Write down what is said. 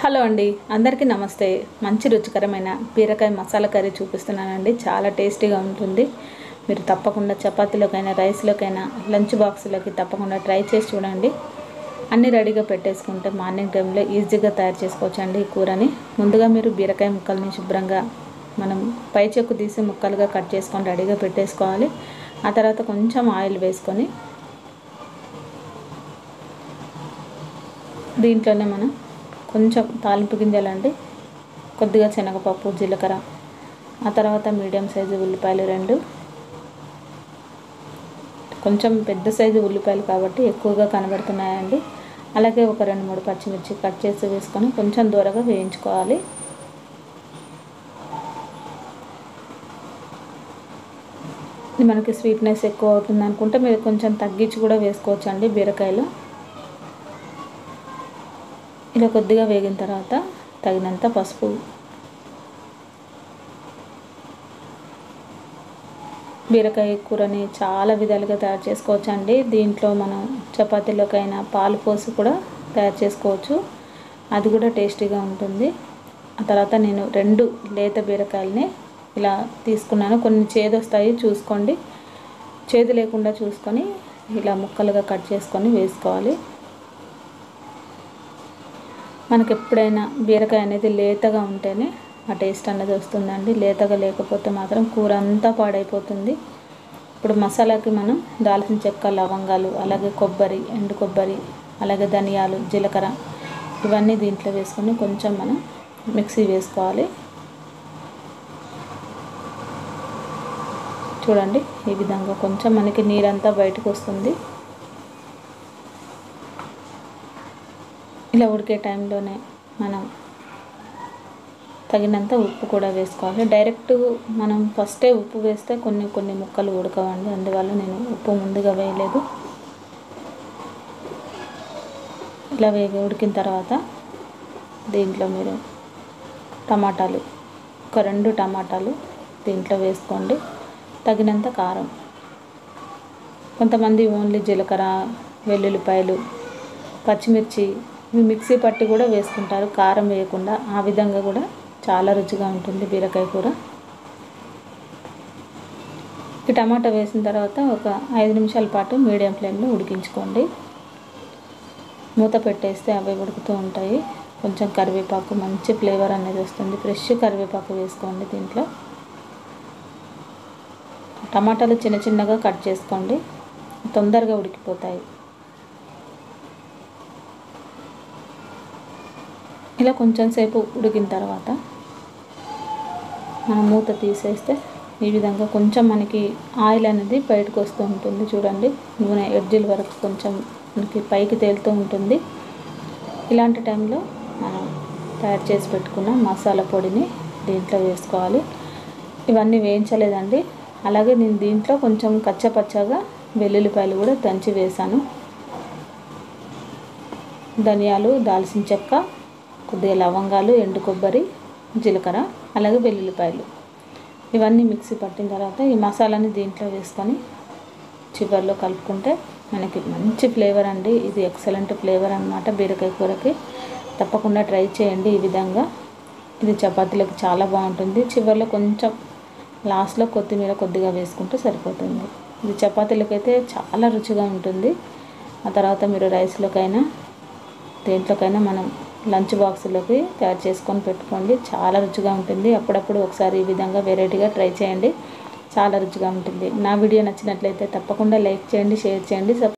hello అండి అందరికీ నమస్తే మంచి రుచికరమైన బీరకాయ మసాలా కర్రీ చూపిస్తున్నానండి చాలా టేస్టీగా ఉంటుంది మీరు తప్పకుండా చపాతీలోకైనా రైస్లోకైనా లంచ్ బాక్స్లోకి తప్పకుండా ట్రై చేసి చూడండి అన్నీ రెడీగా పెట్టేసుకుంటే మార్నింగ్ టైంలో ఈజీగా తయారు చేసుకోవచ్చండి ఈ కూరని ముందుగా మీరు బీరకాయ ముక్కల్ని శుభ్రంగా మనం పై చెక్కు తీసి ముక్కలుగా కట్ చేసుకొని రెడీగా పెట్టేసుకోవాలి ఆ తర్వాత కొంచెం ఆయిల్ వేసుకొని దీంట్లోనే మనం కొంచెం తాలింపు గింజలండి కొద్దిగా శనగపప్పు జీలకర్ర ఆ తర్వాత మీడియం సైజు ఉల్లిపాయలు రెండు కొంచెం పెద్ద సైజు ఉల్లిపాయలు కాబట్టి ఎక్కువగా కనబడుతున్నాయండి అలాగే ఒక రెండు మూడు పచ్చిమిర్చి కట్ చేసి వేసుకొని కొంచెం దూరగా వేయించుకోవాలి ఇది మనకి స్వీట్నెస్ ఎక్కువ అవుతుంది అనుకుంటే మీరు కొంచెం తగ్గించి కూడా వేసుకోవచ్చు అండి బీరకాయలు ఇలా కొద్దిగా వేగిన తర్వాత తగినంత పసుపు బీరకాయ కూరని చాలా విధాలుగా తయారు చేసుకోవచ్చు అండి దీంట్లో మనం చపాతీలోకైనా పాలు పోసి కూడా తయారు చేసుకోవచ్చు అది కూడా టేస్టీగా ఉంటుంది ఆ తర్వాత నేను రెండు లేత బీరకాయలని ఇలా తీసుకున్నాను కొన్ని చేదు వస్తాయి చూసుకోండి చేదు లేకుండా చూసుకొని ఇలా ముక్కలుగా కట్ చేసుకొని వేసుకోవాలి మనకి ఎప్పుడైనా బీరకాయ అనేది లేతగా ఉంటేనే ఆ టేస్ట్ అనేది వస్తుందండి లేతగా లేకపోతే మాత్రం కూర అంతా పాడైపోతుంది ఇప్పుడు మసాలాకి మనం దాల్చిన చెక్క లవంగాలు అలాగే కొబ్బరి ఎండు కొబ్బరి అలాగే ధనియాలు జీలకర్ర ఇవన్నీ దీంట్లో వేసుకొని కొంచెం మనం మిక్సీ వేసుకోవాలి చూడండి ఈ విధంగా కొంచెం మనకి నీరంతా బయటకు వస్తుంది ఇలా ఉడికే టైంలోనే మనం తగినంత ఉప్పు కూడా వేసుకోవాలి డైరెక్ట్ మనం ఫస్టే ఉప్పు వేస్తే కొన్ని కొన్ని ముక్కలు ఉడకవండి అందువల్ల నేను ఉప్పు ముందుగా వేయలేదు ఇలా వేగి ఉడికిన తర్వాత దీంట్లో మీరు టమాటాలు ఒక రెండు టమాటాలు దీంట్లో వేసుకోండి తగినంత కారం కొంతమంది ఓన్లీ జీలకర్ర వెల్లుల్లిపాయలు పచ్చిమిర్చి ఇవి మిక్సీ పట్టి కూడా వేసుకుంటారు కారం వేయకుండా ఆ విధంగా కూడా చాలా రుచిగా ఉంటుంది బీరకాయ కూర ఈ టమాటా వేసిన తర్వాత ఒక ఐదు నిమిషాల పాటు మీడియం ఫ్లేమ్లో ఉడికించుకోండి మూత పెట్టేస్తే అవి ఉడుకుతూ ఉంటాయి కొంచెం కరివేపాకు మంచి ఫ్లేవర్ అనేది వస్తుంది ఫ్రెష్ కరివేపాకు వేసుకోండి దీంట్లో టమాటాలు చిన్న చిన్నగా కట్ చేసుకోండి తొందరగా ఉడికిపోతాయి ఇలా కొంచెం సేపు ఉడికిన తర్వాత మనం మూత తీసేస్తే ఈ విధంగా కొంచెం మనకి ఆయిల్ అనేది బయటకు వస్తూ ఉంటుంది చూడండి నూనె ఎడ్జిల వరకు కొంచెం మనకి పైకి తేలుతూ ఉంటుంది ఇలాంటి టైంలో మనం తయారు చేసి పెట్టుకున్న మసాలా పొడిని దీంట్లో వేసుకోవాలి ఇవన్నీ వేయించలేదండి అలాగే నేను దీంట్లో కొంచెం కచ్చపచ్చగా వెల్లుల్లిపాయలు కూడా దంచి వేశాను ధనియాలు దాల్చిన చెక్క కొద్దిగా లవంగాలు ఎండు కొబ్బరి జీలకర్ర అలాగే వెల్లుల్లిపాయలు ఇవన్నీ మిక్సీ పట్టిన తర్వాత ఈ మసాలాని దీంట్లో వేసుకొని చివరిలో కలుపుకుంటే మనకి మంచి ఫ్లేవర్ అండి ఇది ఎక్సలెంట్ ఫ్లేవర్ అనమాట బీరకాయ కూరకి తప్పకుండా ట్రై చేయండి ఈ విధంగా ఇది చపాతీలకు చాలా బాగుంటుంది చివరిలో కొంచెం లాస్ట్లో కొత్తిమీర కొద్దిగా వేసుకుంటే సరిపోతుంది ఇది చపాతీలకైతే చాలా రుచిగా ఉంటుంది ఆ తర్వాత మీరు రైస్లోకైనా దేంట్లోకైనా మనం లంచ్ బాక్స్లోకి తయారు చేసుకొని పెట్టుకోండి చాలా రుచిగా ఉంటుంది అప్పుడప్పుడు ఒకసారి ఈ విధంగా వెరైటీగా ట్రై చేయండి చాలా రుచిగా ఉంటుంది నా వీడియో నచ్చినట్లయితే తప్పకుండా లైక్ చేయండి షేర్ చేయండి